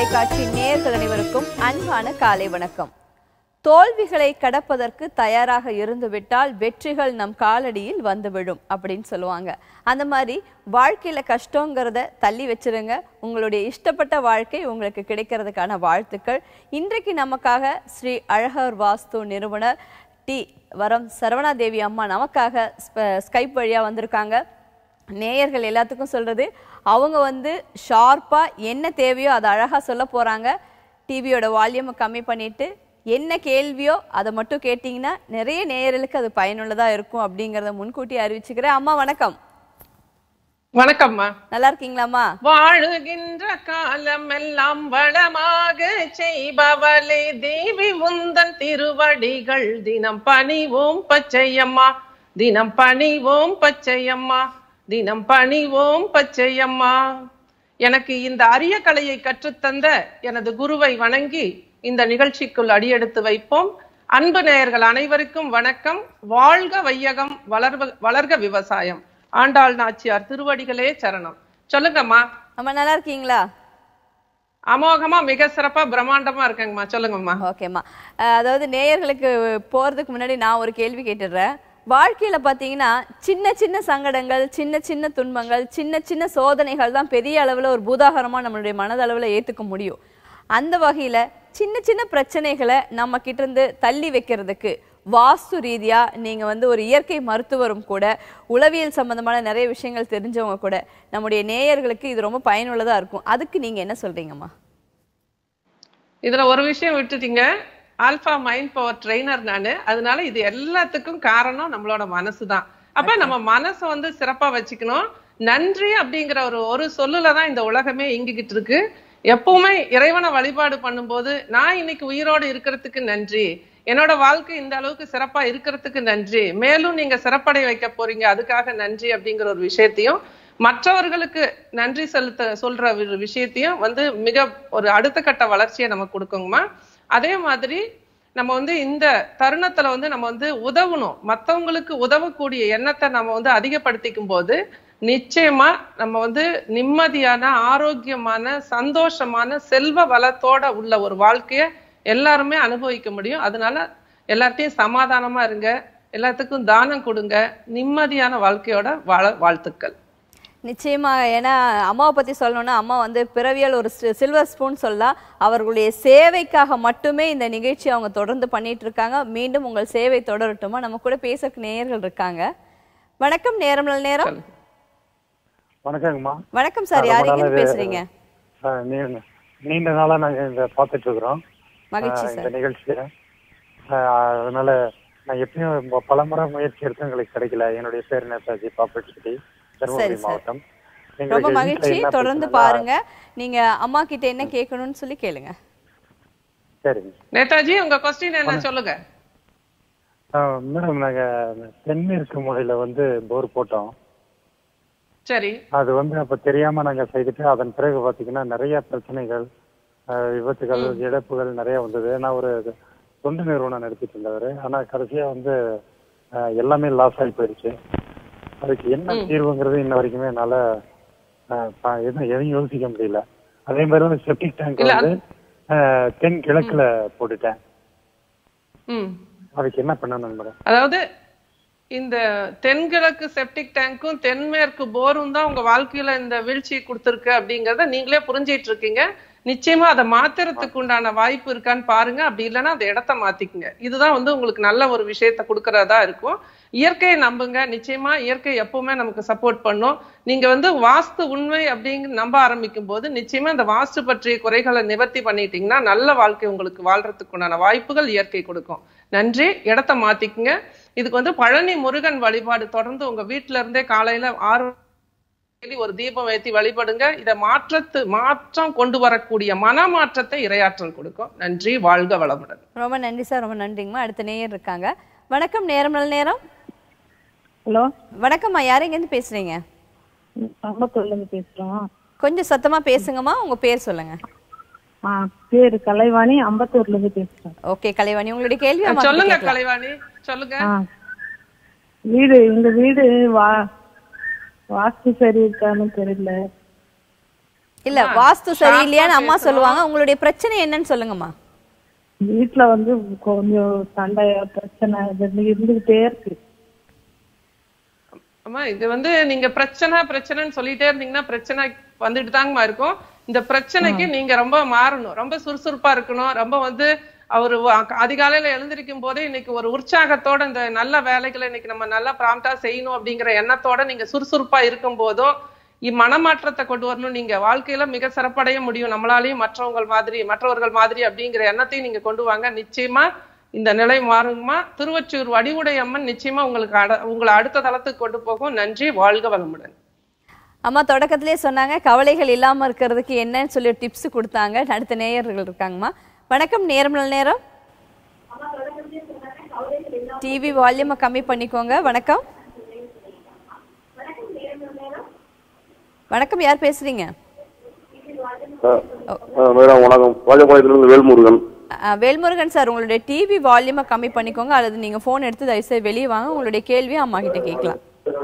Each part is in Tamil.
தொலைக்காட்சி நேயர்கள் அனைவருக்கும் அன்பான காலை வணக்கம் தோல்விகளை கடப்பதற்கு தயாராக இருந்துவிட்டால் வெற்றிகள் நம் காலடியில் வந்து விழும் அப்படின்னு சொல்லுவாங்க அந்த மாதிரி வாழ்க்கையில கஷ்டங்கிறத தள்ளி வச்சிருங்க உங்களுடைய இஷ்டப்பட்ட வாழ்க்கை உங்களுக்கு கிடைக்கிறதுக்கான வாழ்த்துக்கள் இன்றைக்கு நமக்காக ஸ்ரீ அழகர் வாஸ்து நிறுவனர் டி வரம் சரவணாதேவி அம்மா நமக்காக ஸ்ப- ஸ்கைப் வழியா வந்திருக்காங்க நேயர்கள் எல்லாத்துக்கும் சொல்றது அவங்க வந்து ஷார்ப்பா என்ன தேவையோ அதை அழகா சொல்ல போறாங்க டிவியோட வால்யூமை கம்மி பண்ணிட்டு என்ன கேள்வியோ அதை மட்டும் கேட்டிங்கன்னா நிறைய நேயர்களுக்கு அது பயனுள்ளதா இருக்கும் அப்படிங்கறத முன்கூட்டி அறிவிச்சுக்கிறேன் அம்மா வணக்கம் வணக்கம்மா நல்லா இருக்கீங்களாம்மா வாழுகின்ற காலம் எல்லாம் வளமாக செய்பவளே தேவி முந்தன் திருவடிகள் தினம் பணிவோம் பச்சையம்மா தினம் பணிவோம் பச்சையம்மா தினம் பணிவோம் பச்சையம்மா எனக்கு இந்த அரிய கலையை கற்றுத்தந்த எனது குருவை வணங்கி இந்த நிகழ்ச்சிக்குள் அடியெடுத்து வைப்போம் அன்பு நேயர்கள் அனைவருக்கும் வணக்கம் வாழ்க வையகம் வளர்வ வளர்க விவசாயம் ஆண்டாள் நாச்சியார் திருவடிகளே சரணம் சொல்லுங்கம்மா அம்மா நல்லா இருக்கீங்களா அமோகமா மிக சிறப்பா பிரம்மாண்டமா இருக்கேங்கம்மா சொல்லுங்கம்மா ஓகேம்மா அஹ் அதாவது நேயர்களுக்கு போறதுக்கு முன்னாடி நான் ஒரு கேள்வி கேட்டுடுறேன் வாழ்க்கையில பாத்தீங்கன்னா சின்ன சின்ன சங்கடங்கள் சின்ன சின்ன துன்பங்கள் சின்ன சின்ன சோதனைகள் தான் பெரிய அளவுல ஒரு பூதாகரமா நம்மளுடைய மனதளவுல ஏத்துக்க முடியும் அந்த வகையில சின்ன சின்ன பிரச்சனைகளை நம்ம கிட்ட இருந்து தள்ளி வைக்கிறதுக்கு வாஸ்து ரீதியா நீங்க வந்து ஒரு இயற்கை மருத்துவரும் கூட உளவியல் சம்பந்தமான நிறைய விஷயங்கள் தெரிஞ்சவங்க கூட நம்முடைய நேயர்களுக்கு இது ரொம்ப பயனுள்ளதா இருக்கும் அதுக்கு நீங்க என்ன சொல்றீங்கம்மா இதுல ஒரு விஷயம் விட்டுட்டீங்க ஆல்பா மைண்ட் பவர் ட்ரெய்னர் நானு அதனால இது எல்லாத்துக்கும் காரணம் நம்மளோட மனசு தான் அப்ப நம்ம மனசை வந்து சிறப்பா வச்சுக்கணும் நன்றி அப்படிங்கிற ஒரு ஒரு சொல்லுல தான் இந்த உலகமே இயங்கிக்கிட்டு இருக்கு எப்பவுமே இறைவனை வழிபாடு பண்ணும்போது நான் இன்னைக்கு உயிரோடு இருக்கிறதுக்கு நன்றி என்னோட வாழ்க்கை இந்த அளவுக்கு சிறப்பா இருக்கிறதுக்கு நன்றி மேலும் நீங்க சிறப்படைய வைக்க போறீங்க அதுக்காக நன்றி அப்படிங்கிற ஒரு விஷயத்தையும் மற்றவர்களுக்கு நன்றி செலுத்த சொல்ற ஒரு விஷயத்தையும் வந்து மிக ஒரு அடுத்த கட்ட வளர்ச்சியை நமக்கு கொடுக்குங்கம்மா அதே மாதிரி நம்ம வந்து இந்த தருணத்துல வந்து நம்ம வந்து உதவணும் மத்தவங்களுக்கு உதவக்கூடிய எண்ணத்தை நம்ம வந்து அதிகப்படுத்திக்கும் போது நிச்சயமா நம்ம வந்து நிம்மதியான ஆரோக்கியமான சந்தோஷமான செல்வ வளத்தோட உள்ள ஒரு வாழ்க்கைய எல்லாருமே அனுபவிக்க முடியும் அதனால எல்லார்ட்டையும் சமாதானமா இருங்க எல்லாத்துக்கும் தானம் கொடுங்க நிம்மதியான வாழ்க்கையோட வாழ வாழ்த்துக்கள் நிச்சயமா ஏன்னா அம்மாவை பத்தி சொல்லணும்னா அம்மா வந்து பிறவியல் ஒரு சில்வர் ஸ்பூன் சொல்லலாம் அவர்களுடைய சேவைக்காக மட்டுமே இந்த நிகழ்ச்சி அவங்க தொடர்ந்து பண்ணிட்டு இருக்காங்க மீண்டும் உங்கள் சேவை தொடரட்டுமா நம்ம கூட பேசக்கு நேயர்கள் இருக்காங்க வணக்கம் நேரம் நல்ல நேரம் வணக்கங்கம்மா வணக்கம் சார் ரொம்ப யார் எங்க நாளாவே, பேசுறீங்க அஹ், நீ- நீண்ட நாளா நாங்க இந்த பார்த்துட்டு இருக்கிறோம் மகிழ்ச்சி அஹ், இந்த சார் நிகழ்ச்சியை அஹ், அதனால நான் எப்பயும் ப- பலமுறை முயற்சி எடுத்து எங்களுக்கு கிடைக்கல என்னுடைய பேர் நேதாஜி பாப்பட்டி தருமபுரி சரி, சார். மாவட்டம் ரொம்ப எங்களுக்கு வீட்ல மகிழ்ச்சி என்ன தொடர்ந்து பிரச்சனைனா- பாருங்க நீங்க அம்மா கிட்ட என்ன கேட்கணும்னு சொல்லி கேளுங்க சரிங்க நேதாஜி உங்க கொஸ்டின் என்ன சொல்லுங்க அஹ், மேடம் நாங்க தென்மேற்கு மூலையில வந்து போர் போட்டோம் சரி அது வந்து அப்ப தெரியாம நாங்க செய்துட்டு அதன் பிறகு பாத்தீங்கன்னா நிறைய பிரச்சனைகள் அஹ், விபத்துகள் இழப்புகள் நிறைய வந்தது நான் ஒரு தொண்டு நிறுவனம் நடத்திட்டு இருந்தவர் ஆனா கடைசியா வந்து அஹ், எல்லாமே லாஸ் ஆகி போயிடுச்சு அதுக்கு என்ன தீர்வுங்கிறது இன்ன வரைக்குமே என்னால அஹ், ப- எதுவும் எதையும் யோசிக்க முடியல அதே மாதிரி வந்து செப்டிக் டேங்க் இல்ல, வந்து அஹ், தென் கிழக்குல போட்டுட்டேன் ம் அதுக்கு என்ன பண்ணணும் மேடம் அதாவது இந்த தென்கிழக்கு செப்டிக் டேங்க்கும் தென்மேற்கு போரும் தான் உங்க வாழ்க்கையில இந்த வீழ்ச்சி கொடுத்துருக்கு அப்படிங்கறத நீங்களே புரிஞ்சிட்டு இருக்கீங்க நிச்சயமா அதை மாத்துறதுக்கு உண்டான வாய்ப்பு இருக்கான்னு பாருங்க அப்படி இல்லைன்னா அந்த இடத்த மாத்திக்குங்க இதுதான் வந்து உங்களுக்கு நல்ல ஒரு விஷயத்த கொடுக்கறதா இருக்கும் இயற்கையை நம்புங்க நிச்சயமா இயற்கை எப்பவுமே நமக்கு சப்போர்ட் பண்ணும் நீங்க வந்து வாஸ்து உண்மை அப்படிங்க நம்ப ஆரம்பிக்கும் போது நிச்சயமா இந்த வாஸ்து பற்றிய குறைகளை நிவர்த்தி பண்ணிட்டீங்கன்னா நல்ல வாழ்க்கை உங்களுக்கு வாழ்றதுக்கு உண்டான வாய்ப்புகள் இயற்கை கொடுக்கும் நன்றி இடத்த மாத்திக்குங்க இதுக்கு வந்து பழனி முருகன் வழிபாடு தொடர்ந்து உங்க வீட்ல இருந்தே காலையில ஆறு மணிக்கு ஒரு தீபம் ஏத்தி வழிபடுங்க இதை மாற்றத்து மாற்றம் கொண்டு வரக்கூடிய மனமாற்றத்தை இரையாற்றல் கொடுக்கும் நன்றி வாழ்க வளமுடன் ரொம்ப நன்றி சார் ரொம்ப நன்றிங்கம்மா அடுத்த நேயர் இருக்காங்க வணக்கம் நேரம் நல்ல நேரம் ஹலோ வணக்கம்மா யார் எங்கேருந்து பேசுறீங்க அம்பத்தூர்ல இருந்து பேசுறோம் கொஞ்சம் சத்தமா பேசுங்கம்மா உங்க பேர் சொல்லுங்க ஆ பேரு கலைவாணி அம்பத்தூர்ல இருந்து பேசுறோம் ஓகே கலைவாணி உங்களுடைய கேள்வி அம்மா கிட்ட சொல்லுங்க கேட்கலாம். கலைவாணி சொல்லுங்க ஆ வீடு இந்த வீடு வா வாஸ்து சரி இருக்கான்னு தெரியல இல்ல வாஸ்து சரியில்லையான்னு அம்மா சொல்லுவாங்க உங்களுடைய பிரச்சனை என்னன்னு சொல்லுங்கம்மா வீட்டுல வந்து கொஞ்சம் சண்டை பிரச்சனை இது இருந்துகிட்டே இருக்கு அம்மா இது வந்து நீங்க பிரச்சனை பிரச்சனைன்னு சொல்லிட்டே இருந்தீங்கன்னா பிரச்சனை வந்துட்டு தாங்கம்மா இருக்கும் இந்த பிரச்சனைக்கு நீங்க ரொம்ப மாறணும் ரொம்ப சுறுசுறுப்பா இருக்கணும் ரொம்ப வந்து அவரு வ- அதிகாலையில எழுந்திருக்கும் போதே இன்னைக்கு ஒரு உற்சாகத்தோட இந்த நல்ல வேலைகளை இன்னைக்கு நம்ம நல்லா ப்ராம்ப்டா செய்யணும் அப்படிங்கிற எண்ணத்தோட நீங்க சுறுசுறுப்பா இருக்கும் போதும் இம்மனமாற்றத்தை கொண்டு வரணும் நீங்க வாழ்க்கையில மிக சிறப்படைய முடியும் நம்மளாலையும் மற்றவங்க மாதிரி மற்றவர்கள் மாதிரி அப்படிங்கிற எண்ணத்தையும் நீங்க கொண்டு வாங்க நிச்சயமா இந்த நிலை மாறுங்கம்மா திருவொற்றியூர் வடிவுடை அம்மன் நிச்சயமா உங்களுக்கு அட உங்களை அடுத்த தளத்துக்கு கொண்டு போகும் நன்றி வாழ்க வளமுடன் அம்மா தொடக்கத்திலே சொன்னாங்க கவலைகள் இல்லாம இருக்கிறதுக்கு என்னன்னு சொல்லி டிப்ஸ் கொடுத்தாங்க அடுத்த நேயர்கள் இருக்காங்கம்மா வணக்கம் நேரம் நல்ல நேரம் டிவி வால்யூமை கம்மி பண்ணிக்கோங்க வணக்கம் வணக்கம் யார் பேசுறீங்க மேடம் வணக்கம் ராஜபாளையத்திலிருந்து வேல்முருகன் அஹ், வேல்முருகன் சார் உங்களுடைய டிவி வால்யூமை கம்மி பண்ணிக்கோங்க அல்லது நீங்க ஃபோன் எடுத்து தயவுசெய்து வெளியே வாங்க உங்களுடைய கேள்வியை அம்மா கிட்ட கேட்கலாம்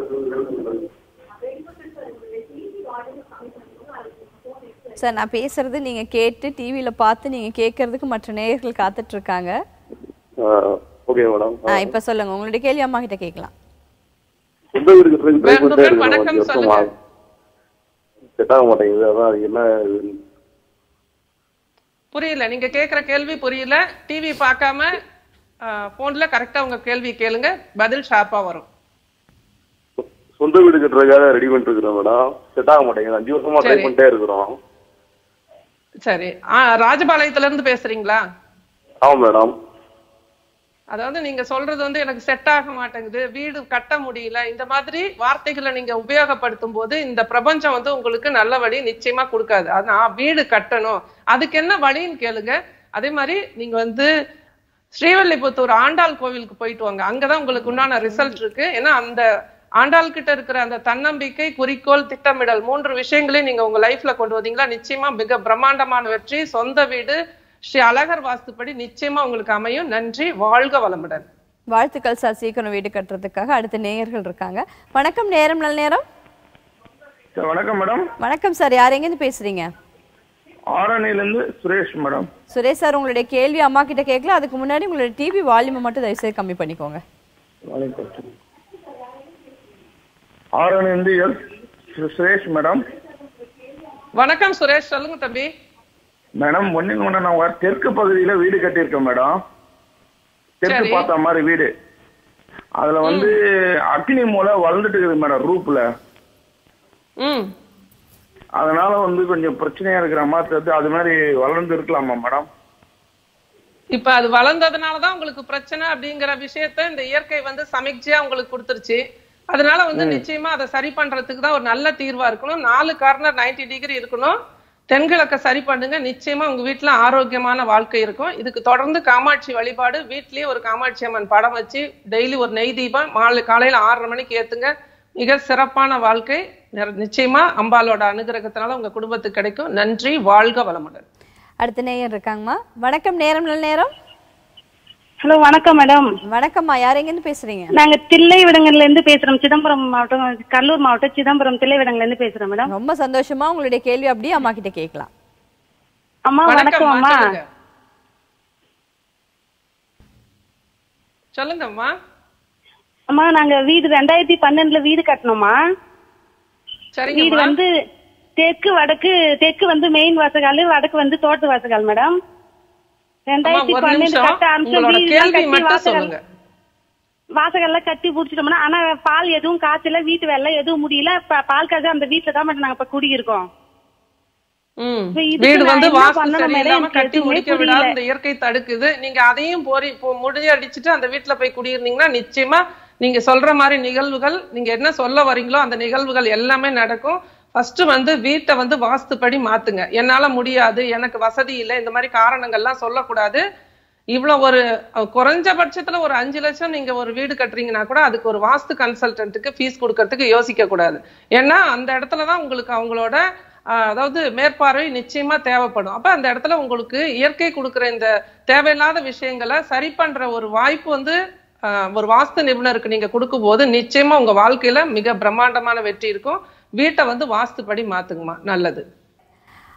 சார் நான் பேசுறது நீங்க கேட்டு டிவியில பார்த்து நீங்க கேட்கறதுக்கு மற்ற நேயர்கள் காத்துட்டு இருக்காங்க ஓகே மேடம் ஆ, இப்ப சொல்லுங்க உங்களுடைய கேள்வி அம்மா கிட்ட கேட்கலாம் சொந்த வீடு கட்டுறதுக்கு ட்ரை பண்ணிட்டே வேல்முருகன், வணக்கம் இருக்கேன் சொல்லுங்க. செட் ஆக மாட்டேங்குது அதான் அது என்ன இது? புரியல நீங்க கேக்குற கேள்வி புரியல டிவி பார்க்காம போன்ல கரெக்டா உங்க கேள்வி கேளுங்க பதில் ஷார்ப்பா வரும் சொ- சொந்த வீடு கட்டுறதுக்காக ரெடி பண்ணிட்டு இருக்கிறோம் மேடம் செட் ஆக மாட்டேங்குது அஞ்சு வருஷமா ட்ரை சரி. பண்ணிட்டே இருக்கிறோம் சரி ஆ, ராஜபாளையத்துல இருந்து பேசுறீங்களா ஆமா மேடம் அதாவது நீங்க சொல்றது வந்து எனக்கு செட் ஆக மாட்டேங்குது வீடு கட்ட முடியல இந்த மாதிரி வார்த்தைகளை நீங்க உபயோகப்படுத்தும் போது இந்த பிரபஞ்சம் வந்து உங்களுக்கு நல்ல வழி நிச்சயமா கொடுக்காது அதான் வீடு கட்டணும் அதுக்கு என்ன வழின்னு கேளுங்க அதே மாதிரி நீங்க வந்து ஸ்ரீவல்லிபுத்தூர் ஆண்டாள் கோவிலுக்கு போயிட்டு வாங்க அங்கதான் உங்களுக்கு உண்டான ரிசல்ட் இருக்கு ஏன்னா அந்த ஆண்டாள் கிட்ட இருக்கிற அந்த தன்னம்பிக்கை குறிக்கோள் திட்டமிடல் மூன்று விஷயங்களையும் நீங்க உங்க லைஃப்ல கொண்டு வந்தீங்களா நிச்சயமா மிக பிரம்மாண்டமான வெற்றி சொந்த வீடு ஸ்ரீ அழகர் வாஸ்துப்படி நிச்சயமா உங்களுக்கு அமையும் நன்றி வாழ்க வளமுடன் வாழ்த்துக்கள் சார் சீக்கிரம் வீடு கட்டுறதுக்காக அடுத்த நேயர்கள் இருக்காங்க வணக்கம் நேரம் நல்ல நேரம் சார் வணக்கம் மேடம் வணக்கம் சார் யார் எங்கேருந்து பேசுறீங்க ஆரணியிலேருந்து சுரேஷ் மேடம் சுரேஷ் சார் உங்களுடைய கேள்வி அம்மா கிட்ட கேட்கல அதுக்கு முன்னாடி உங்களுடைய டிவி வால்யூமை மட்டும் தயவுசெய்து கம்மி பண்ணிக்கோங்க வணக்கம் ஆரணிலேருந்து எஸ் சு- சுரேஷ் மேடம் வணக்கம் சுரேஷ் சொல்லுங்க தம்பி மேடம் ஒன்றுங்க ஒன்று நான் ஒரு தெற்கு பகுதியில் வீடு கட்டியிருக்கேன் மேடம் தெற்கு சரி. பார்த்த மாதிரி வீடு அதில் வந்து அக்னி மூலை வளர்ந்துட்டு இருக்குது மேடம் ரூப்பில் ம் அதனால வந்து கொஞ்சம் பிரச்சனையா இருக்கிற மாதிரி தெரியுது அது மாதிரி வளர்ந்து இருக்கலாமா மேடம் இப்ப அது வளர்ந்ததுனாலதான் உங்களுக்கு பிரச்சனை அப்படிங்கிற விஷயத்த இந்த இயற்கை வந்து சமீட்சையா உங்களுக்கு கொடுத்துருச்சு அதனால வந்து நிச்சயமா அதை சரி பண்றதுக்கு தான் ஒரு நல்ல தீர்வா இருக்கணும் நாலு கார்னர் 90 டிகிரி இருக்கணும் தென்கிழக்க சரி பண்ணுங்க நிச்சயமா உங்க வீட்டுல ஆரோக்கியமான வாழ்க்கை இருக்கும் இதுக்கு தொடர்ந்து காமாட்சி வழிபாடு வீட்லயே ஒரு காமாட்சி அம்மன் படம் வச்சு டெய்லி ஒரு நெய் தீபம் மாலை காலையில ஆறரை மணிக்கு ஏத்துங்க மிக சிறப்பான வாழ்க்கை நிற- நிச்சயமா அம்பாலோட அனுகிரகத்தினால உங்க குடும்பத்துக்கு கிடைக்கும் நன்றி வாழ்க வளமுடன் அடுத்த நேயர் இருக்காங்கம்மா வணக்கம் நேரம் நல்ல நேரம் ஹலோ வணக்கம் மேடம் வணக்கம்மா யார் எங்கேருந்து பேசுறீங்க நாங்க தில்லைவிடங்கள்ல இருந்து பேசுறோம் சிதம்பரம் மாவட்டம் கடலூர் மாவட்டம் சிதம்பரம் தில்லைவிடங்கள்ல இருந்து பேசுறோம் மேடம் ரொம்ப சந்தோஷமா உங்களுடைய கேள்வி அப்படியே அம்மா கிட்ட கேட்கலாம் அம்மா வணக்கம் வணக்கம்மா அம்மா சொல்லுங்க சொல்லுங்கம்மா அம்மா நாங்க வீடு ரெண்டாயிரத்தி பன்னெண்டுல வீடு கட்டணுமா வீடு சரிங்கம்மா வந்து தெற்கு வடக்கு தெற்கு வந்து மெயின் வாசகால் வடக்கு வந்து தோட்ட வாசகால் மேடம் அம்மா, ரெண்டாயிரத்தி ஒரு பன்னெண்டு நிமிஷம் கட்ட ஆரம்பிச்சோம் உங்களோட வீடு கேள்வி கட்டி மட்டும் வாசகால் சொல்லுங்க வாசகெல்லாம் கட்டி புடிச்சிட்டோம்னா ஆனா பால் எதுவும் காய்ச்சல வீட்டு வேலை எதுவும் முடியல ப- பால் காய்ச்சல் அந்த வீட்டுல தான் மட்டும் நாங்க இப்ப குடியிருக்கோம் ம். இப்ப இதுக்கு வீடு நான் வந்து என்ன வாஸ்து பண்ணணும் சரியில்லாம எனக்கு கட்டி எதுவுமே முடிக்க புரியல. விடாத இந்த இயற்கை தடுக்குது நீங்க அதையும் போரி இப்போ முடியடிச்சிட்டு அந்த வீட்டுல போய் குடியிருந்தீங்கன்னா நிச்சயமா நீங்க சொல்ற மாதிரி நிகழ்வுகள் நீங்க என்ன சொல்ல வரீங்களோ அந்த நிகழ்வுகள் எல்லாமே நடக்கும் ஃபர்ஸ்ட் வந்து வீட்டை வந்து வாஸ்துப்படி மாத்துங்க என்னால முடியாது எனக்கு வசதி இல்லை இந்த மாதிரி காரணங்கள்லாம் சொல்லக்கூடாது இவ்வளவு ஒரு அஹ், குறைஞ்சபட்சத்துல ஒரு அஞ்சு லட்சம் நீங்க ஒரு வீடு கட்டுறீங்கன்னா கூட அதுக்கு ஒரு வாஸ்து கன்சல்டன்ட்டுக்கு ஃபீஸ் கொடுக்கறதுக்கு யோசிக்க கூடாது ஏன்னா அந்த இடத்துலதான் உங்களுக்கு அவங்களோட ஆஹ், அதாவது மேற்பார்வை நிச்சயமா தேவைப்படும் அப்ப அந்த இடத்துல உங்களுக்கு இயற்கை கொடுக்குற இந்த தேவையில்லாத விஷயங்களை சரி பண்ற ஒரு வாய்ப்பு வந்து ஆஹ், ஒரு வாஸ்து நிபுணருக்கு நீங்க கொடுக்கும்போது நிச்சயமா உங்க வாழ்க்கையில மிக பிரம்மாண்டமான வெற்றி இருக்கும் வீட்டை வந்து வாஸ்துப்படி மாத்துங்கம்மா நல்லது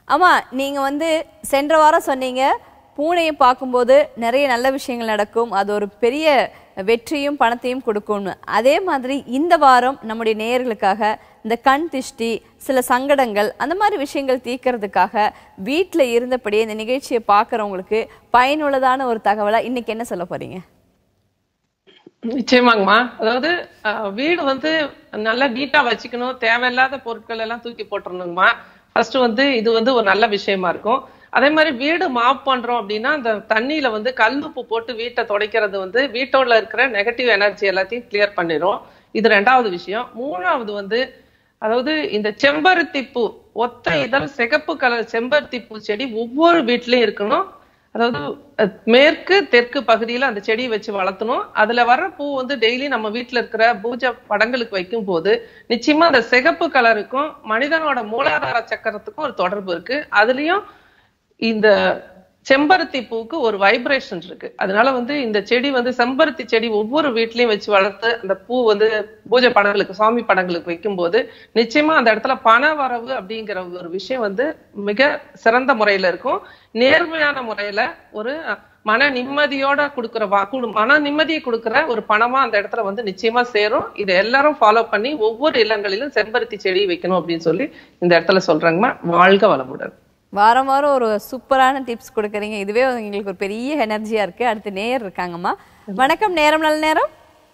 ஆமா நீங்க வந்து சென்ற வாரம் சொன்னீங்க பூனையை பார்க்கும்போது நிறைய நல்ல விஷயங்கள் நடக்கும் அது ஒரு பெரிய வெற்றியும் பணத்தையும் கொடுக்கும்னு அதே மாதிரி இந்த வாரம் நம்முடைய நேயர்களுக்காக இந்த கண் திஷ்டி சில சங்கடங்கள் அந்த மாதிரி விஷயங்கள் தீர்க்கறதுக்காக வீட்டில் இருந்தபடியே இந்த நிகழ்ச்சியை பார்க்குறவங்களுக்கு பயனுள்ளதான ஒரு தகவலா இன்னைக்கு என்ன சொல்ல போறீங்க நிச்சயமாங்கம்மா அதாவது அஹ், வீடு வந்து நல்லா நீட்டா வச்சுக்கணும் தேவையில்லாத பொருட்கள் எல்லாம் தூக்கி போட்டுறணுங்கம்மா ஃபர்ஸ்ட் வந்து இது வந்து ஒரு நல்ல விஷயமா இருக்கும் அதே மாதிரி வீடு மாப் பண்றோம் அப்படின்னா அந்த தண்ணியில வந்து கல்லுப்பு போட்டு வீட்டை துடைக்கிறது வந்து வீட்டோட இருக்கிற நெகட்டிவ் எனர்ஜி எல்லாத்தையும் கிளியர் பண்ணிடும் இது ரெண்டாவது விஷயம் மூணாவது வந்து அதாவது இந்த செம்பருத்தி பூ ஒத்த இதழ் சிகப்பு கலர் செம்பருத்தி பூ செடி ஒவ்வொரு வீட்லயும் இருக்கணும் அதாவது அஹ், மேற்கு தெற்கு பகுதியில அந்த செடியை வச்சு வளர்த்தணும் அதுல வர்ற பூ வந்து டெய்லி நம்ம வீட்ல இருக்கிற பூஜை படங்களுக்கு வைக்கும் போது நிச்சயமா அந்த சிகப்பு கலருக்கும் மனிதனோட மூலாதார சக்கரத்துக்கும் ஒரு தொடர்பு இருக்கு அதுலயும் இந்த செம்பருத்தி பூவுக்கு ஒரு வைப்ரேஷன் இருக்கு அதனால வந்து இந்த செடி வந்து செம்பருத்தி செடி ஒவ்வொரு வீட்லயும் வச்சு வளர்த்து அந்த பூ வந்து பூஜை படங்களுக்கு சுவாமி படங்களுக்கு வைக்கும்போது நிச்சயமா அந்த இடத்துல பண வரவு அப்படிங்கிற ஒரு விஷயம் வந்து மிக சிறந்த முறையில இருக்கும் நேர்மையான முறையில ஒரு மன நிம்மதியோட கொடுக்குற வா குடு- மன நிம்மதியை கொடுக்குற ஒரு பணமா அந்த இடத்துல வந்து நிச்சயமா சேரும் இதை எல்லாரும் ஃபாலோ பண்ணி ஒவ்வொரு இல்லங்களிலும் செம்பருத்தி செடி வைக்கணும் அப்படின்னு சொல்லி இந்த இடத்துல சொல்றாங்கம்மா வாழ்க வளமுடன் வாரம் வாரம் ஒரு சூப்பரான டிப்ஸ் கொடுக்குறீங்க இதுவே எங்களுக்கு ஒரு பெரிய எனர்ஜியா இருக்கு அடுத்து நேயர் இருக்காங்கம்மா வணக்கம் நேரம் நல்ல நேரம்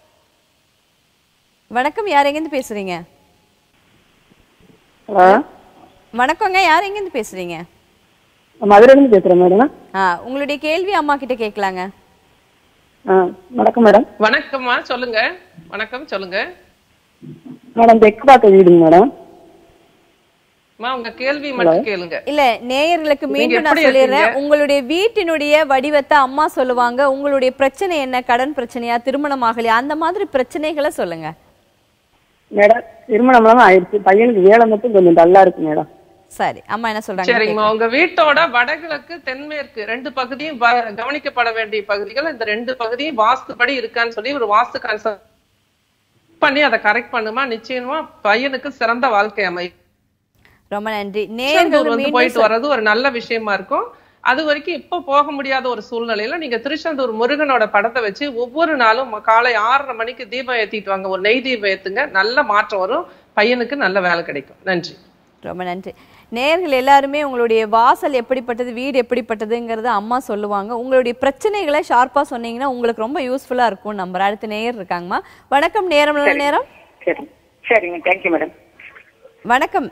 வணக்கம் யார் எங்கேருந்து பேசுறீங்க ஹலோ வணக்கங்க யார் எங்கேருந்து பேசுறீங்க மதுரையிலேருந்து பேசுகிறேன் மேடம் ஆ உங்களுடைய கேள்வி அம்மா கிட்ட கேட்கலாங்க ஆ வணக்கம் மேடம் வணக்கம்மா சொல்லுங்க வணக்கம் சொல்லுங்க மேடம் தெற்கு பார்த்த வீடுங்க மேடம் அம்மா உங்க கேள்வி மட்டும் கேளுங்க இல்ல நேயர்களுக்கு மீண்டும் நான் எப்படி சொல்லிடுறேன் இருக்கீங்க? உங்களுடைய வீட்டினுடைய வடிவத்தை அம்மா சொல்லுவாங்க உங்களுடைய பிரச்சனை என்ன கடன் பிரச்சனையா திருமணம் ஆகலையா அந்த மாதிரி பிரச்சனைகளை சொல்லுங்க மேடம் திருமணம்லாம் ஆயிடுச்சு பையனுக்கு வேலை மட்டும் கொஞ்சம் டல்லா இருக்கு மேடம் சரி அம்மா என்ன சொல்றாங்க சரிங்கம்மா உங்க வீட்டோட வடகிழக்கு தென்மேற்கு ரெண்டு பகுதியும் வ- கவனிக்கப்பட வேண்டிய பகுதிகள் இந்த ரெண்டு பகுதியும் வாஸ்துபடி இருக்கான்னு சொல்லி ஒரு வாஸ்து கன்சல்ட் பண்ணி அதை கரெக்ட் பண்ணுமா நிச்சயமா பையனுக்கு சிறந்த வாழ்க்கை அமையும் ரொம்ப நன்றி திருச்செந்தூர் நேயர்கள் வந்து மீண்டும் போயிட்டு வர்றது ஒரு நல்ல விஷயமா இருக்கும் அது வரைக்கும் இப்ப போக முடியாத ஒரு சூழ்நிலையில நீங்க திருச்செந்தூர் முருகனோட படத்தை வச்சு ஒவ்வொரு நாளும் காலை ஆறரை மணிக்கு தீபம் ஏத்திட்டு வாங்க ஒரு நெய் தீபம் ஏத்துங்க நல்ல மாற்றம் வரும் பையனுக்கு நல்ல வேலை கிடைக்கும் நன்றி ரொம்ப நன்றி நேயர்கள் எல்லாருமே உங்களுடைய வாசல் எப்படிப்பட்டது வீடு எப்படிப்பட்டதுங்கிறத அம்மா சொல்லுவாங்க உங்களுடைய பிரச்சனைகளை ஷார்ப்பா சொன்னீங்கன்னா உங்களுக்கு ரொம்ப யூஸ்ஃபுல்லா இருக்கும் நம்பர் அடுத்த நேயர் இருக்காங்கம்மா வணக்கம் நேரம் நல்ல நேரம் சரி சரிங்க தேங்க்யூ மேடம் வணக்கம்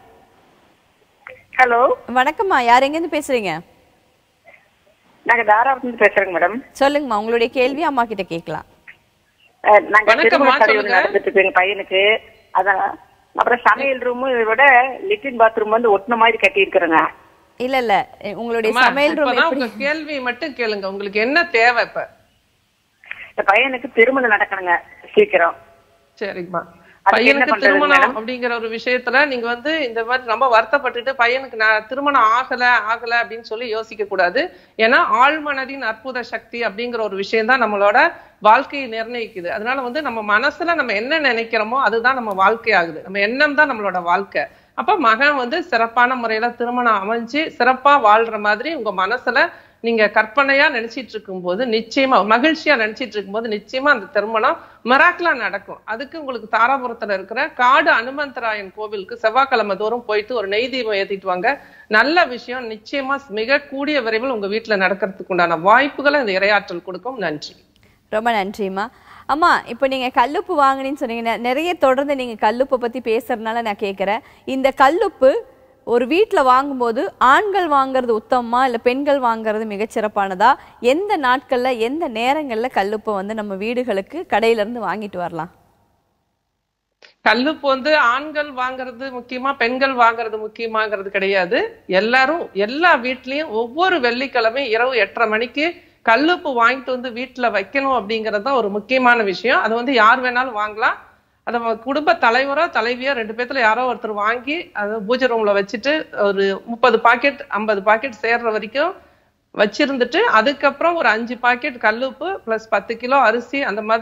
ஹலோ வணக்கம்மா யார் எங்கேருந்து பேசுறீங்க நாங்க தாராபுரத்துலேருந்து பேசுறேங்க மேடம் சொல்லுங்கம்மா உங்களுடைய கேள்வி அம்மா கிட்ட கேட்கலாம் அஹ், நாங்க வணக்கம்மா, திருமண கழிவு சொல்லுங்க. நடந்துட்டு இருக்கு எங்க பையனுக்கு அதான் அப்புறம் சமையல் ரூம் விட லிட்டின் பாத்ரூம் வந்து ஒட்டின மாதிரி கட்டி இருக்கிறேங்க இல்ல இல்ல எ, உங்களுடைய அம்மா, சமையல் ரூம் இப்பதான் எப்படி உங்க கேள்வி மட்டும் கேளுங்க உங்களுக்கு என்ன தேவை இப்ப இந்த பையனுக்கு திருமணம் நடக்கணுங்க சீக்கிரம் சரிங்கம்மா அதுக்கு என்ன பையனுக்கு பண்றது திருமணம் மேடம்? அப்படிங்கிற ஒரு விஷயத்துல நீங்க வந்து இந்த மாதிரி ரொம்ப வருத்தப்பட்டுட்டு பையனுக்கு நான் திருமணம் ஆகல ஆகல அப்படின்னு சொல்லி யோசிக்க கூடாது ஏன்னா ஆழ்மனதின் அற்புத சக்தி அப்படிங்கிற ஒரு விஷயம் தான் நம்மளோட வாழ்க்கையை நிர்ணயிக்குது அதனால வந்து நம்ம மனசுல நம்ம என்ன நினைக்கிறோமோ அதுதான் நம்ம வாழ்க்கை ஆகுது நம்ம எண்ணம் தான் நம்மளோட வாழ்க்கை அப்ப மகன் வந்து சிறப்பான முறையில திருமணம் அமைஞ்சு சிறப்பா வாழ்ற மாதிரி உங்க மனசுல நீங்க கற்பனையா நினைச்சிட்டு இருக்கும்போது நிச்சயமா மகிழ்ச்சியா நினைச்சிட்டு இருக்கும்போது நிச்சயமா அந்த திருமணம் மிராக்லா நடக்கும் அதுக்கு உங்களுக்கு தாராபுரத்துல இருக்கிற காடு அனுமந்தராயன் கோவிலுக்கு செவ்வாய்க்கிழமை தோறும் போயிட்டு ஒரு நெய் தீபம் ஏத்திட்டு வாங்க நல்ல விஷயம் நிச்சயமா மிக கூடிய விரைவில் உங்க வீட்டுல நடக்கிறதுக்கு உண்டான வாய்ப்புகளை இந்த இரையாற்றல் கொடுக்கும் நன்றி ரொம்ப நன்றிம்மா அம்மா இப்போ நீங்க கல்லுப்பு வாங்குனீன்னு சொன்னீங்க நெ- நிறைய தொடர்ந்து நீங்க கல்லுப்பை பத்தி பேசுறதுனால நான் கேட்குறேன் இந்த கல்லுப்பு ஒரு வீட்ல வாங்கும்போது ஆண்கள் வாங்குறது உத்தமமா இல்ல பெண்கள் வாங்குறது மிகச்சிறப்பானதா எந்த நாட்கள்ல எந்த நேரங்கள்ல கல்லுப்பை வந்து நம்ம வீடுகளுக்கு கடையில இருந்து வாங்கிட்டு வரலாம் கல்லுப்பு வந்து ஆண்கள் வாங்குறது முக்கியமா பெண்கள் வாங்குறது முக்கியமாங்கிறது கிடையாது எல்லாரும் எல்லா வீட்லயும் ஒவ்வொரு வெள்ளிக்கிழமை இரவு எட்டரை மணிக்கு கல்லுப்பு வாங்கிட்டு வந்து வீட்டுல வைக்கணும் அப்படிங்கிறது தான் ஒரு முக்கியமான விஷயம் அது வந்து யார் வேணாலும் வாங்கலாம் அதை நம்ம குடும்ப தலைவரோ தலைவியோ ரெண்டு பேத்துல யாரோ ஒருத்தர் வாங்கி அதை பூஜை ரூம்ல வச்சுட்டு ஒரு முப்பது பாக்கெட் ஐம்பது பாக்கெட் சேர்ற வரைக்கும் வச்சிருந்துட்டு அதுக்கப்புறம் ஒரு அஞ்சு பாக்கெட் கல்லுப்பு பிளஸ் பத்து கிலோ அரிசி அந்த மாதிரி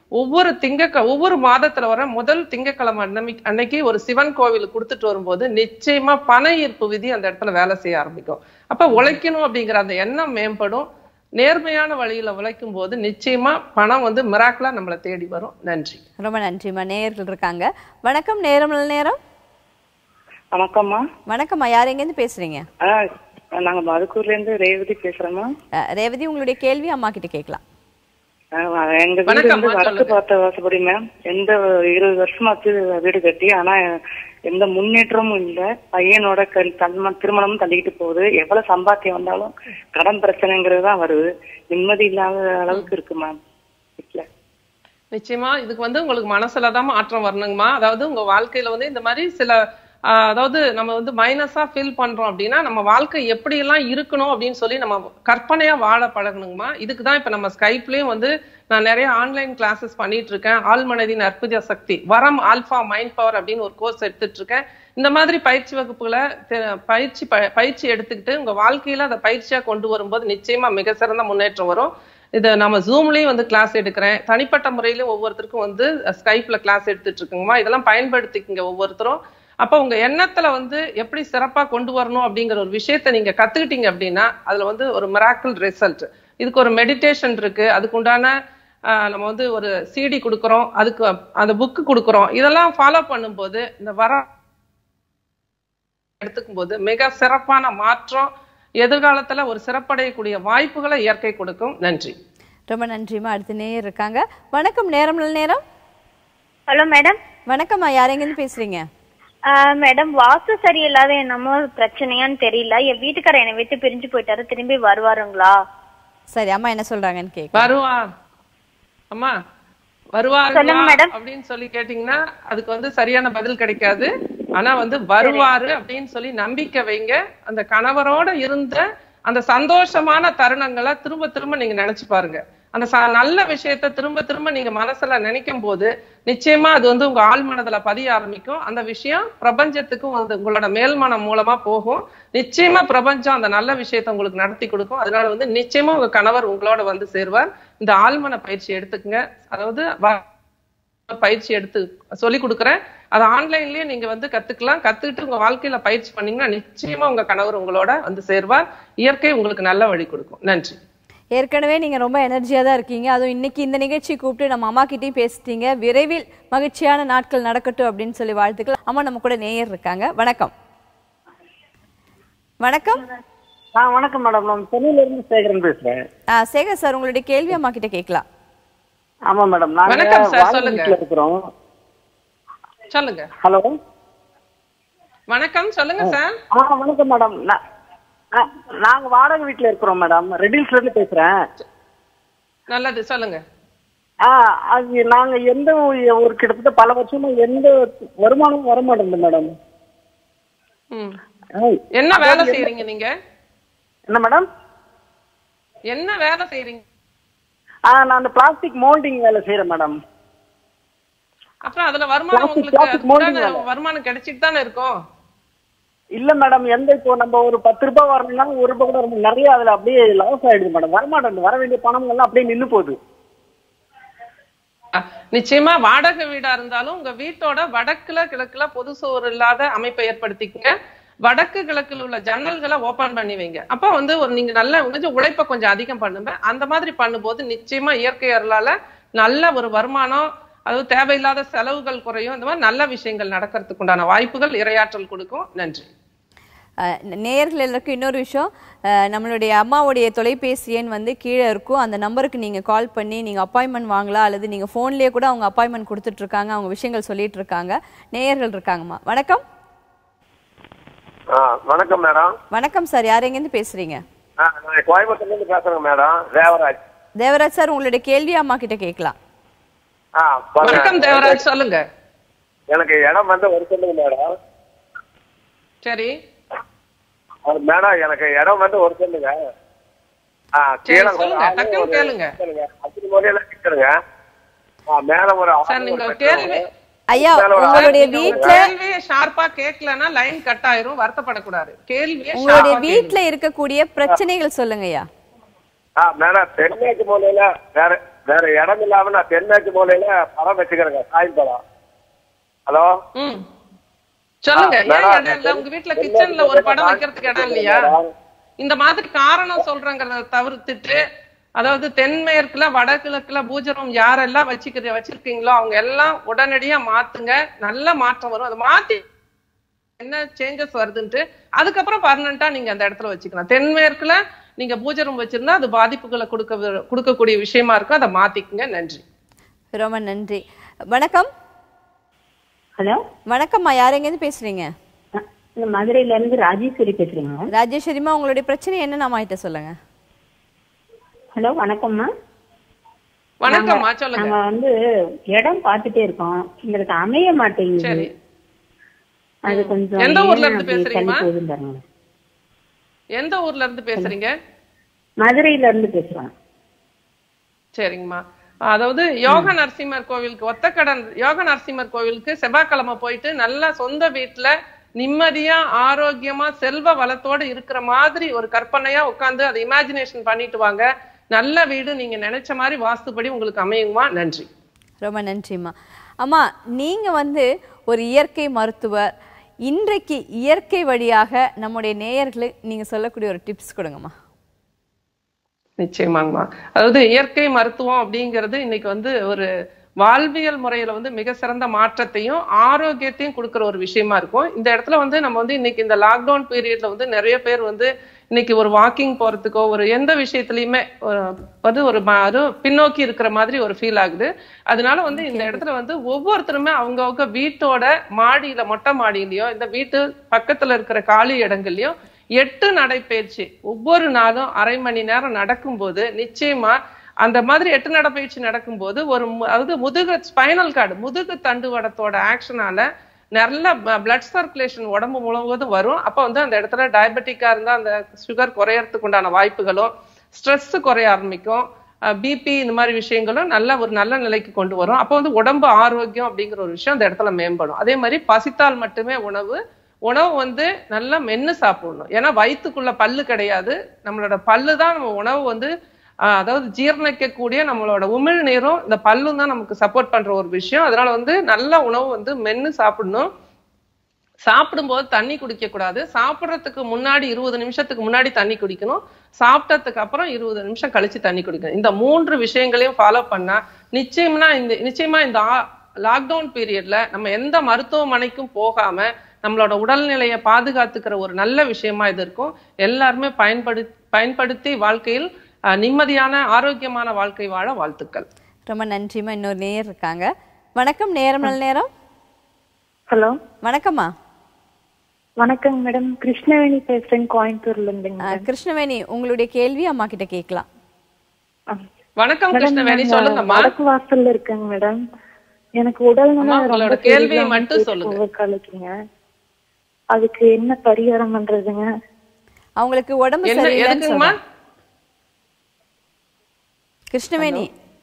ஒவ்வொரு திங்க ஒவ்வொரு மாதத்துல வர முதல் திங்கக்கிழமை அன்னமி- அன்னைக்கு ஒரு சிவன் கோவிலுக்கு கொடுத்துட்டு வரும்போது நிச்சயமா பண ஈர்ப்பு விதி அந்த இடத்துல வேலை செய்ய ஆரம்பிக்கும் அப்ப உழைக்கணும் அப்படிங்கிற அந்த எண்ணம் மேம்படும் நேர்மையான வழியில உழைக்கும் போது நிச்சயமா பணம் வந்து மிராக்கலா நம்மளை தேடி வரும் நன்றி ரொம்ப நன்றிம்மா நேயர்கள் இருக்காங்க வணக்கம் நேரம் நல்ல நேரம் வணக்கம்மா வணக்கம்மா யார் எங்கேருந்து பேசுறீங்க ஆ, நாங்க மதுக்கூர்ல இருந்து ரேவதி பேசுறோம்மா அஹ், ரேவதி உங்களுடைய கேள்வி அம்மா கிட்ட கேட்கலாம் ஆ, எங்க வீடு வணக்கம்மா, வந்து வடக்கு சொல்லுங்க. பார்த்த வாசப்படி மேம் எந்த இருபது வருஷமாச்சு வீடு கட்டி ஆனா எந்த முன்னேற்றமும் இல்ல பையனோட கல்- தன்ம- திருமணமும் தள்ளிக்கிட்டு போகுது எவ்வளவு சம்பாத்தியம் வந்தாலும் கடன் பிரச்சனைங்கிறது தான் வருது நிம்மதி இல்லாத அளவுக்கு இருக்கு மேம் வீட்டுல நிச்சயமா இதுக்கு வந்து உங்களுக்கு மனசுலதான் மாற்றம் வரணுங்கம்மா அதாவது உங்க வாழ்க்கையில வந்து இந்த மாதிரி சில ஆஹ், அதாவது நம்ம வந்து மைனஸா ஃபீல் பண்றோம் அப்படின்னா நம்ம வாழ்க்கை எப்படி எல்லாம் இருக்கணும் அப்படின்னு சொல்லி நம்ம கற்பனையா வாழ பழகணுங்கம்மா இதுக்கு தான் இப்ப நம்ம ஸ்கைப்லயும் வந்து நான் நிறைய ஆன்லைன் கிளாஸஸ் பண்ணிட்டு இருக்கேன் ஆழ்மனதின் அற்புத சக்தி வரம் ஆல்பா மைண்ட் பவர் அப்படின்னு ஒரு கோர்ஸ் எடுத்துட்டு இருக்கேன் இந்த மாதிரி பயிற்சி வகுப்புகளை தெ- பயிற்சி ப- பயிற்சி எடுத்துக்கிட்டு உங்க வாழ்க்கையில அதை பயிற்சியா கொண்டு வரும்போது நிச்சயமா மிக சிறந்த முன்னேற்றம் வரும் இது நம்ம ஜூம்லயும் வந்து கிளாஸ் எடுக்கிறேன் தனிப்பட்ட முறையிலும் ஒவ்வொருத்தருக்கும் வந்து ஸ்கைப்ல கிளாஸ் எடுத்துட்டு இருக்குங்கம்மா இதெல்லாம் பயன்படுத்திக்கங்க ஒவ்வொருத்தரும் அப்ப உங்க எண்ணத்துல வந்து எப்படி சிறப்பா கொண்டு வரணும் அப்படிங்கிற ஒரு விஷயத்த நீங்க கத்துக்கிட்டீங்க அப்படின்னா அதுல வந்து ஒரு மிராக்கிள் ரிசல்ட் இதுக்கு ஒரு மெடிடேஷன் இருக்கு அதுக்கு உண்டான ஆஹ், நம்ம வந்து ஒரு சிடி கொடுக்குறோம் அதுக்கு அந்த புக்கு கொடுக்குறோம் இதெல்லாம் ஃபாலோ பண்ணும்போது இந்த வர எடுத்துக்கும் போது மிக சிறப்பான மாற்றம் எதிர்காலத்துல ஒரு சிறப்படையக்கூடிய வாய்ப்புகளை இயற்கை கொடுக்கும் நன்றி ரொம்ப நன்றிம்மா அடுத்து நேயர் இருக்காங்க வணக்கம் நேரம் நல்ல நேரம் ஹலோ மேடம் வணக்கம்மா யார் எங்கேருந்து பேசுறீங்க மேடம் வாஸ்து சரியில்லாத என்னமோ பிரச்சனையான்னு தெரியல என் வீட்டுக்காரர் என்னை விட்டு பிரிஞ்சு போயிட்டாரு திரும்பி வருவாருங்களா சரி அம்மா என்ன சொல்றாங்கன்னு கேட்க வருவா அம்மா வருவாருங்களா சொல்லுங்க மேடம். அப்படின்னு சொல்லி கேட்டீங்கன்னா அதுக்கு வந்து சரியான பதில் கிடைக்காது ஆனா வந்து வருவாரு அப்படின்னு சொல்லி நம்பிக்கை வைங்க அந்த கணவரோட இருந்த அந்த சந்தோஷமான தருணங்களை திரும்ப திரும்ப நீங்க நினைச்சு பாருங்க அந்த ச- நல்ல விஷயத்த திரும்ப திரும்ப நீங்க மனசுல நினைக்கும் போது நிச்சயமா அது வந்து உங்க ஆழ் மனதுல பதிய ஆரம்பிக்கும் அந்த விஷயம் பிரபஞ்சத்துக்கும் வந்து உங்களோட மேல்மனம் மூலமா போகும் நிச்சயமா பிரபஞ்சம் அந்த நல்ல விஷயத்த உங்களுக்கு நடத்தி கொடுக்கும் அதனால வந்து நிச்சயமா உங்க கணவர் உங்களோட வந்து சேருவார் இந்த ஆழ்மன பயிற்சி எடுத்துக்கங்க அதாவது வ- பயிற்சி எடுத்து சொல்லி கொடுக்குறேன் அதை ஆன்லைன்லயே நீங்க வந்து கத்துக்கலாம் கத்துக்கிட்டு உங்க வாழ்க்கையில பயிற்சி பண்ணீங்கன்னா நிச்சயமா உங்க கணவர் உங்களோட வந்து சேர்வார் இயற்கை உங்களுக்கு நல்ல வழி கொடுக்கும் நன்றி ஏற்கனவே நீங்க ரொம்ப எனர்ஜியா தான் இருக்கீங்க அதுவும் இன்னைக்கு இந்த நிகழ்ச்சி கூப்பிட்டு நம்ம அம்மா கிட்டயும் பேசிட்டீங்க விரைவில் மகிழ்ச்சியான நாட்கள் நடக்கட்டும் அப்படின்னு சொல்லி வாழ்த்துக்கள் அம்மா நம்ம கூட நேயர் இருக்காங்க வணக்கம் வணக்கம் ஆ வணக்கம் மேடம் நான் சென்னையில இருந்து சேகரன் பேசுறேன் ஆ, சேகர் சார் உங்களுடைய கேள்வி அம்மா கிட்ட கேட்கலாம் ஆமா மேடம் நாங்க வணக்கம் சார், வாடகை சொல்லுங்க. வீட்டுல இருக்கிறோம் சொல்லுங்க ஹலோ வணக்கம் சொல்லுங்க சார் ஆ வணக்கம் மேடம் நா- நா- நாங்க வாடகை வீட்டுல இருக்கிறோம் மேடம் ரெடில்ஸ்ல இருந்து பேசுறேன் நல்லது சொல்லுங்க ஆ அது நாங்க எந்த ஒரு- ஒரு கிட்டத்தட்ட பல வருஷமா எந்த வருமானமும் வர மாட்டேங்குது மேடம் ம். ஆ, என்ன அதாவது வேலை என்ன- செய்யறீங்க நீங்க என்ன மேடம் என்ன வேலை செய்யறீங்க ஆ நான் அந்த பிளாஸ்டிக் மோல்டிங் வேலை செய்யறேன் மேடம் அப்புறம் அதுல வருமானம் Plastic- உங்களுக்கு plastic molding அதுக்குண்டான வேலை. வருமானம் கிடைச்சிட்டு தானே இருக்கும் இல்ல மேடம் எந்த இப்போ நம்ம ஒரு பத்து ரூபாய் வரணும்னா ஒரு ரூபாய் கூட வரும். நிறைய அதுல அப்படியே லாஸ் ஆயிடுது மேடம் வரமாட்டேங்குது வர வேண்டிய பணம் எல்லாம் அப்படியே நின்னு போகுது அஹ், நிச்சயமா வாடகை வீடா இருந்தாலும் உங்க வீட்டோட வடக்குல கிழக்குல பொது சுவர் இல்லாத அமைப்பை ஏற்படுத்திக்கங்க வடக்கு கிழக்குல உள்ள ஜன்னல்களை ஓபன் பண்ணி வைங்க அப்ப வந்து ஒரு நீங்க நல்ல கொஞ்சம் உழைப்பை கொஞ்சம் அதிகம் பண்ணுங்க அந்த மாதிரி பண்ணும்போது நிச்சயமா இயற்கை அருளால நல்ல ஒரு வருமானம் அதாவது தேவையில்லாத செலவுகள் குறையும் இந்த மாதிரி நல்ல விஷயங்கள் நடக்கிறதுக்கு உண்டான வாய்ப்புகள் இரையாற்றல் கொடுக்கும் நன்றி அஹ், நேயர்கள் எல்லாருக்கும் இன்னொரு விஷயம் அஹ், நம்மளுடைய அம்மாவுடைய தொலைபேசி எண் வந்து கீழே இருக்கும் அந்த நம்பருக்கு நீங்க கால் பண்ணி நீங்க அப்பாயின்மெண்ட் வாங்கலாம் அல்லது நீங்க போன்லயே கூட அவங்க அப்பாயின்மெண்ட் கொடுத்துட்டு இருக்காங்க அவங்க விஷயங்கள் சொல்லிட்டு இருக்காங்க நேயர்கள் இருக்காங்கம்மா வணக்கம் ஆ வணக்கம் மேடம் வணக்கம் சார் யார் எங்கேருந்து பேசுறீங்க ஆ, நான் கோயம்புத்தூர்ல இருந்து பேசுறேங்க மேடம் தேவராஜ் தேவராஜ் சார் உங்களுடைய கேள்வி அம்மா கிட்ட கேட்கலாம் ஆ பாருங்க. வணக்கம் தேவராஜ் சொல்லுங்க எனக்கு இடம் வந்து ஒரு சொல்லுங்க மேடம் சரி அது மேடம் எனக்கு இடம் வந்து ஒரு சொல்லுங்க ஆ சரி, கீழே சொல்லுங்க. ஒரு ஆளு டக்குனு ஒரு கேளுங்க. சொல்லுங்க அஞ்சு மொழியில நிக்கிறேங்க ஆ மேல ஒரு ஆளு, சார் ஒரு நீங்க பெட்ரோல். கேள்வி ஐயா மேல ஒரு ஆளு. உங்களுடைய நீங்க வீட்ல கேள்வியை ஷார்ப்பா கேட்கலன்னா லைன் கட் ஆயிரும் வருத்தப்படக்கூடாது கேள்வியை உங்களுடைய sharp ஆ வீட்ல இருக்கக்கூடிய பிரச்சனைகள் சொல்லுங்க ஐயா ஆ மேடம் தென்மேற்கு மூலையில வேற வேற இடம் இல்லாம நான் தென்மேற்கு மூலையில பழம் வச்சுக்கிறேங்க காய்பழம் ஹலோ ம் சொல்லுங்க ஆ, ஏன் மேடம், இடம் இல்ல உங்க வீட்ல தென்மேற்கு கிச்சன்ல ஒரு மூலையில படம் வைக்கிறதுக்கு இடம் இல்லையா மேடம். இந்த மாதிரி காரணம் சொல்றேங்கிறத தவிர்த்துட்டு அதாவது தென்மேற்குல வடகிழக்குல பூஜரம் யாரெல்லாம் வச்சுக்கிற வச்சிருக்கீங்களோ அவங்க எல்லாம் உடனடியா மாத்துங்க நல்ல மாற்றம் வரும் அதை மாத்தி என்ன சேஞ்சஸ் வருதுன்ட்டு அதுக்கப்புறம் பர்மனண்டா நீங்க அந்த இடத்துல வச்சுக்கலாம் தென்மேற்குல நீங்க பூஜை ரூம் வச்சிருந்தா அது பாதிப்புகளை கொடுக்க கொடுக்கக்கூடிய விஷயமா இருக்கும் அதை மாத்திக்குங்க நன்றி ரொம்ப நன்றி வணக்கம் ஹலோ வணக்கம்மா யார் எங்கேருந்து பேசுறீங்க இந்த மதுரையில இருந்து ராஜேஸ்வரி பேசுறீங்க ராஜேஸ்வரிமா உங்களுடைய பிரச்சனை என்ன நம்ம கிட்ட சொல்லுங்க ஹலோ வணக்கம்மா வணக்கம்மா நாங்க- சொல்லுங்க நாங்க வந்து இடம் பார்த்துட்டே இருக்கோம் எங்களுக்கு அமைய மாட்டேங்குது சரி அது கொஞ்சம் எந்த ஊர்ல ஏன் இருந்து அப்படி தள்ளி பேசுறீங்கம்மா? போகுதுன்னு பாருங்க எந்த ஊர்ல இருந்து பேசுறீங்க மதுரையில இருந்து பேசுறோம் சரிங்கம்மா அதாவது யோக நரசிம்மர் கோவிலுக்கு ஒத்தக்கடன் யோக நரசிம்மர் கோவிலுக்கு செவ்வாய்க்கிழமை போயிட்டு நல்லா சொந்த வீட்டுல நிம்மதியா ஆரோக்கியமா செல்வ வளத்தோட இருக்கிற மாதிரி ஒரு கற்பனையா உட்கார்ந்து அதை இமேஜினேஷன் பண்ணிட்டு வாங்க நல்ல வீடு நீங்க நினைச்ச மாதிரி வாஸ்துபடி உங்களுக்கு அமையுமா நன்றி ரொம்ப நன்றிம்மா அம்மா நீங்க வந்து ஒரு இயற்கை மருத்துவர் இன்றைக்கு இயற்கை வழியாக நம்முடைய நேயர்களுக்கு நீங்க சொல்லக்கூடிய ஒரு டிப்ஸ் கொடுங்கம்மா நிச்சயமாங்கம்மா அதாவது இயற்கை மருத்துவம் அப்படிங்கிறது இன்னைக்கு வந்து ஒரு வாழ்வியல் முறையில வந்து மிக சிறந்த மாற்றத்தையும் ஆரோக்கியத்தையும் கொடுக்கிற ஒரு விஷயமா இருக்கும் இந்த இடத்துல வந்து நம்ம வந்து இன்னைக்கு இந்த லாக்டவுன் பீரியட்ல வந்து நிறைய பேர் வந்து இன்னைக்கு ஒரு வாக்கிங் போறதுக்கோ ஒரு எந்த விஷயத்துலயுமே ஒரு வந்து ஒரு ம- அது பின்னோக்கி இருக்கிற மாதிரி ஒரு ஃபீல் ஆகுது அதனால வந்து இந்த இடத்துல வந்து ஒவ்வொருத்தருமே அவங்கவுங்க வீட்டோட மாடியில மொட்டை மாடியிலயோ இந்த வீட்டு பக்கத்துல இருக்கிற காலி இடங்கள்லயோ எட்டு நடைப்பயிற்சி ஒவ்வொரு நாளும் அரை மணி நேரம் நடக்கும்போது நிச்சயமா அந்த மாதிரி எட்டு நடைப்பயிற்சி நடக்கும்போது ஒரு மு- அதாவது முதுகு ஸ்பைனல் கார்டு முதுகு தண்டுவடத்தோட ஆக்ஷனால நல்ல பிளட் சர்க்குலேஷன் உடம்பு முழுவதும் வரும் அப்ப வந்து அந்த இடத்துல டயபெட்டிக்கா இருந்தா அந்த சுகர் குறையறதுக்கு உண்டான வாய்ப்புகளும் ஸ்ட்ரெஸ் குறைய ஆரம்பிக்கும் பிபி இந்த மாதிரி விஷயங்களும் நல்ல ஒரு நல்ல நிலைக்கு கொண்டு வரும் அப்போ வந்து உடம்பு ஆரோக்கியம் அப்படிங்கிற ஒரு விஷயம் அந்த இடத்துல மேம்படும் அதே மாதிரி பசித்தால் மட்டுமே உணவு உணவு வந்து நல்லா மென்னு சாப்பிடணும் ஏன்னா வயித்துக்குள்ள பல்லு கிடையாது நம்மளோட பல்லு தான் நம்ம உணவு வந்து ஆஹ், அதாவது ஜீரணிக்கக்கூடிய நம்மளோட உமிழ் நீரும் இந்த பல்லும் தான் நமக்கு சப்போர்ட் பண்ற ஒரு விஷயம் அதனால வந்து நல்ல உணவு வந்து மென்னு சாப்பிடணும் சாப்பிடும்போது தண்ணி குடிக்க கூடாது சாப்பிடுறதுக்கு முன்னாடி இருபது நிமிஷத்துக்கு முன்னாடி தண்ணி குடிக்கணும் சாப்பிட்டதுக்கு அப்புறம் இருபது நிமிஷம் கழிச்சு தண்ணி குடிக்கணும் இந்த மூன்று விஷயங்களையும் ஃபாலோ பண்ணா நிச்சயமா இந்த நிச்சயமா இந்த லாக்டவுன் பீரியட்ல நம்ம எந்த மருத்துவமனைக்கும் போகாம நம்மளோட உடல்நிலையை பாதுகாத்துக்கிற ஒரு நல்ல விஷயமா இது இருக்கும் எல்லாருமே பயன்படு பயன்படுத்தி வாழ்க்கையில் அஹ், நிம்மதியான ஆரோக்கியமான வாழ்க்கை வாழ வாழ்த்துக்கள் ரொம்ப நன்றிம்மா இன்னொரு நேயர் இருக்காங்க வணக்கம் நேரம் நல்ல நேரம் ஹலோ வணக்கம்மா வணக்கங்க மேடம் கிருஷ்ணவேணி பேசுறேன் கோயம்புத்தூர்ல இருந்துங்க அஹ், கிருஷ்ணவேணி உங்களுடைய கேள்வி அம்மா கிட்ட கேட்கலாம் வணக்கம் மேடம், கிருஷ்ணவேணி நாங்க சொல்லுங்கம்மா வடக்கு வாசல்ல இருக்கேங்க மேடம் எனக்கு உடல் அம்மா, உங்களோட கேள்வியை மட்டும் சொல்லுங்க. கலக்குங்க அதுக்கு என்ன பரிகாரம் பண்றதுங்க அவங்களுக்கு உடம்பு என்ன சரியில்லைன்னு எதுக்குங்கம்மா சொல்றாங்க. கிருஷ்ணவேணி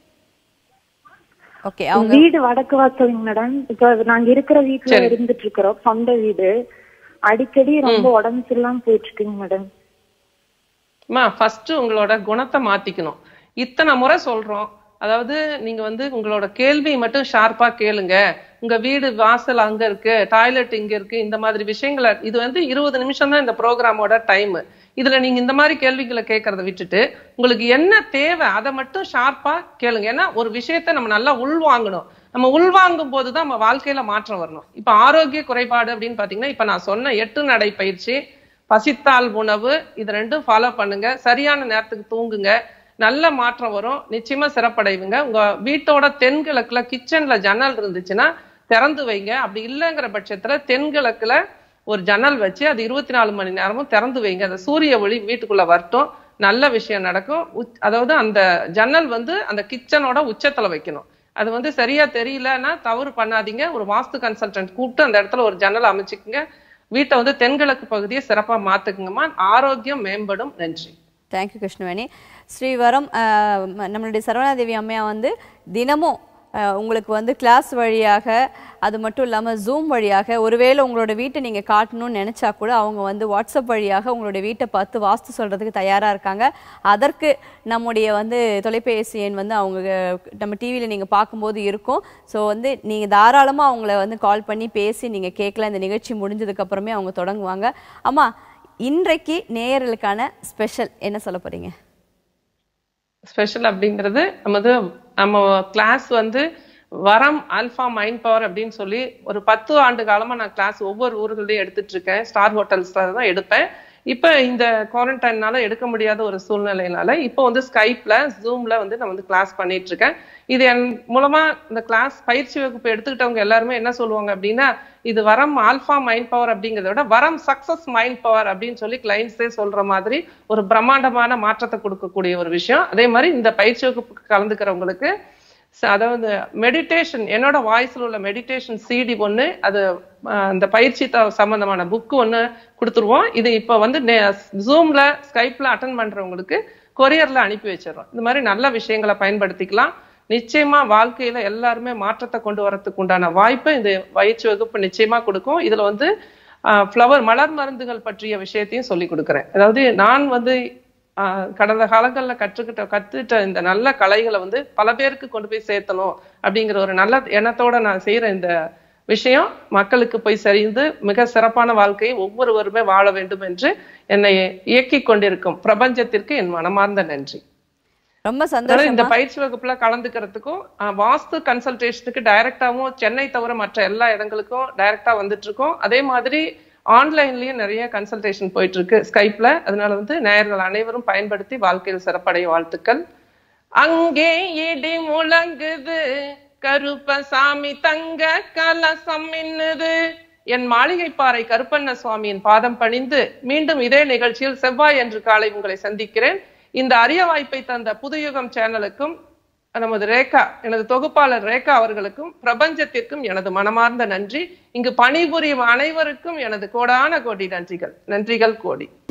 ஓகே அவங்க வீடு வடக்கு வாசலுங்க மேடம் இப்ப நாங்க இருக்கிற வீட்டுல சரி. இருந்துட்டு இருக்கிறோம் சொந்த வீடு அடிக்கடி ரொம்ப உடம்பு சரியில்லாம போயிட்டு இருக்குங்க மேடம் அம்மா ஃபர்ஸ்ட் உங்களோட குணத்தை மாத்திக்கணும் இத்தனை முறை சொல்றோம் அதாவது நீங்க வந்து உங்களோட கேள்வி மட்டும் ஷார்ப்பா கேளுங்க உங்க வீடு வாசல் அங்க இருக்கு டாய்லெட் இங்க இருக்கு இந்த மாதிரி விஷயங்களை இது வந்து இருபது நிமிஷம் தான் இந்த ப்ரோக்ராமோட டைம் இதுல நீங்க இந்த மாதிரி கேள்விகளை கேட்கறத விட்டுட்டு உங்களுக்கு என்ன தேவை அதை மட்டும் ஷார்ப்பா கேளுங்க ஏன்னா ஒரு விஷயத்த நம்ம நல்லா உள்வாங்கணும் நம்ம உள்வாங்கும் போதுதான் நம்ம வாழ்க்கையில மாற்றம் வரணும் இப்ப ஆரோக்கிய குறைபாடு அப்படின்னு பாத்தீங்கன்னா இப்ப நான் சொன்ன எட்டு நடை பயிற்சி பசித்தால் உணவு இது ரெண்டும் ஃபாலோ பண்ணுங்க சரியான நேரத்துக்கு தூங்குங்க நல்ல மாற்றம் வரும் நிச்சயமா சிறப்படைவுங்க உங்க வீட்டோட தென்கிழக்குல கிச்சன்ல ஜன்னல் இருந்துச்சுன்னா திறந்து வைங்க அப்படி இல்லைங்கிற பட்சத்துல தென்கிழக்குல ஒரு ஜன்னல் வச்சு அது இருபத்தி நாலு மணி நேரமும் திறந்து வைங்க அந்த சூரிய ஒளி வீட்டுக்குள்ள வரட்டும் நல்ல விஷயம் நடக்கும் உச்- அதாவது அந்த ஜன்னல் வந்து அந்த கிச்சனோட உச்சத்துல வைக்கணும் அது வந்து சரியா தெரியலன்னா தவறு பண்ணாதீங்க ஒரு வாஸ்து கன்சல்டன்ட் கூப்பிட்டு அந்த இடத்துல ஒரு ஜன்னல் அமைச்சுக்குங்க வீட்டை வந்து தென்கிழக்கு பகுதியை சிறப்பா மாத்துக்குங்கம்மா ஆரோக்கியம் மேம்படும் நன்றி தேங்க்யூ கிருஷ்ணவேணி ஸ்ரீவரம் அஹ், ம- நம்மளுடைய சரவணாதேவி அம்மையா வந்து தினமும் அஹ், உங்களுக்கு வந்து கிளாஸ் வழியாக அது மட்டும் இல்லாமல் ஜூம் வழியாக ஒருவேளை உங்களோட வீட்டை நீங்கள் காட்டணும்னு நினச்சா கூட அவங்க வந்து வாட்ஸ்அப் வழியாக உங்களோட வீட்டை பார்த்து வாஸ்து சொல்கிறதுக்கு தயாராக இருக்காங்க அதற்கு நம்முடைய வந்து தொலைபேசி எண் வந்து அவங்க நம்ம டிவியில் நீங்கள் பார்க்கும்போது இருக்கும் ஸோ வந்து நீங்கள் தாராளமாக அவங்கள வந்து கால் பண்ணி பேசி நீங்கள் கேட்கலாம் இந்த நிகழ்ச்சி முடிஞ்சதுக்கு அப்புறமே அவங்க தொடங்குவாங்க அம்மா இன்றைக்கு நேயர்களுக்கான ஸ்பெஷல் என்ன சொல்ல போறீங்க ஸ்பெஷல் அப்படிங்கிறது நமது நம்ம கிளாஸ் வந்து வரம் ஆல்ஃபா மைண்ட் பவர் அப்படின்னு சொல்லி ஒரு பத்து ஆண்டு காலமா நான் கிளாஸ் ஒவ்வொரு ஊர்களையும் எடுத்துட்டு இருக்கேன் ஸ்டார் ஹோட்டல்ஸ்ல தான் எடுப்பேன் இப்ப இந்த குவாரண்டைன்னால எடுக்க முடியாத ஒரு சூழ்நிலையினால இப்போ வந்து ஸ்கைப்ல ஜூம்ல வந்து நான் வந்து கிளாஸ் பண்ணிட்டு இருக்கேன் இது என் மூலமா இந்த கிளாஸ் பயிற்சி வகுப்பு எடுத்துக்கிட்டவங்க எல்லாருமே என்ன சொல்லுவாங்க அப்படின்னா இது வரம் ஆல்ஃபா மைண்ட் பவர் அப்படிங்கிறத விட வரம் சக்சஸ் மைண்ட் பவர் அப்படின்னு சொல்லி கிளைண்ட்ஸே சொல்ற மாதிரி ஒரு பிரம்மாண்டமான மாற்றத்தை கொடுக்கக்கூடிய ஒரு விஷயம் அதே மாதிரி இந்த பயிற்சி வகுப்புக்கு கலந்துக்கிறவங்களுக்கு ச- அதாவது மெடிடேஷன் என்னோட வாய்ஸ்ல உள்ள மெடிடேஷன் சிடி ஒன்று அது அஹ், அந்த பயிற்சி த- சம்பந்தமான புக்கு ஒன்று கொடுத்துருவோம் இது இப்போ வந்து ஜூம்ல ஸ்கைப்ல அட்டன் பண்றவங்களுக்கு கொரியர்ல அனுப்பி வச்சிடுறோம் இந்த மாதிரி நல்ல விஷயங்களை பயன்படுத்திக்கலாம் நிச்சயமா வாழ்க்கையில எல்லாருமே மாற்றத்தை கொண்டு வரதுக்கு உண்டான வாய்ப்பை இந்த பயிற்சி வகுப்பு நிச்சயமா கொடுக்கும் இதுல வந்து ஃப்ளவர் மலர் மருந்துகள் பற்றிய விஷயத்தையும் சொல்லி கொடுக்குறேன் அதாவது நான் வந்து ஆஹ் கடந்த காலங்களில் கற்றுக்கிட்ட கத்துட்ட இந்த நல்ல கலைகளை வந்து பல பேருக்கு கொண்டு போய் சேர்த்தணும் அப்படிங்கிற ஒரு நல்ல எண்ணத்தோட நான் செய்யற இந்த விஷயம் மக்களுக்கு போய் சரிந்து மிக சிறப்பான வாழ்க்கையை ஒவ்வொருவருமே வாழ வேண்டும் என்று என்னை இயக்கிக் கொண்டிருக்கும் பிரபஞ்சத்திற்கு என் மனமார்ந்த நன்றி ரொம்ப அதனால இந்த சந்தோஷமா பயிற்சி வகுப்புல கலந்துக்கிறதுக்கும் அஹ், வாஸ்து கன்சல்டேஷனுக்கு டைரக்டாவும் சென்னை தவிர மற்ற எல்லா இடங்களுக்கும் டைரக்டா வந்துட்டு இருக்கோம் அதே மாதிரி ஆன்லைன்லயும் நிறைய கன்சல்டேஷன் போயிட்டு இருக்கு ஸ்கைப்ல அதனால வந்து நேயர்கள் அனைவரும் பயன்படுத்தி வாழ்க்கையில் சிறப்படைய வாழ்த்துக்கள் அங்கே இடி முழங்குது கருப்பசாமி தங்க கலசம் மின்னுது என் மாளிகைப்பாறை கருப்பண்ண சுவாமியின் பாதம் பணிந்து மீண்டும் இதே நிகழ்ச்சியில் செவ்வாய் என்று காலை உங்களை சந்திக்கிறேன் இந்த அரிய வாய்ப்பை தந்த புதுயுகம் சேனலுக்கும் நமது ரேகா எனது தொகுப்பாளர் ரேகா அவர்களுக்கும் பிரபஞ்சத்திற்கும் எனது மனமார்ந்த நன்றி இங்கு பணிபுரியும் அனைவருக்கும் எனது கோடான கோடி நன்றிகள் நன்றிகள் கோடி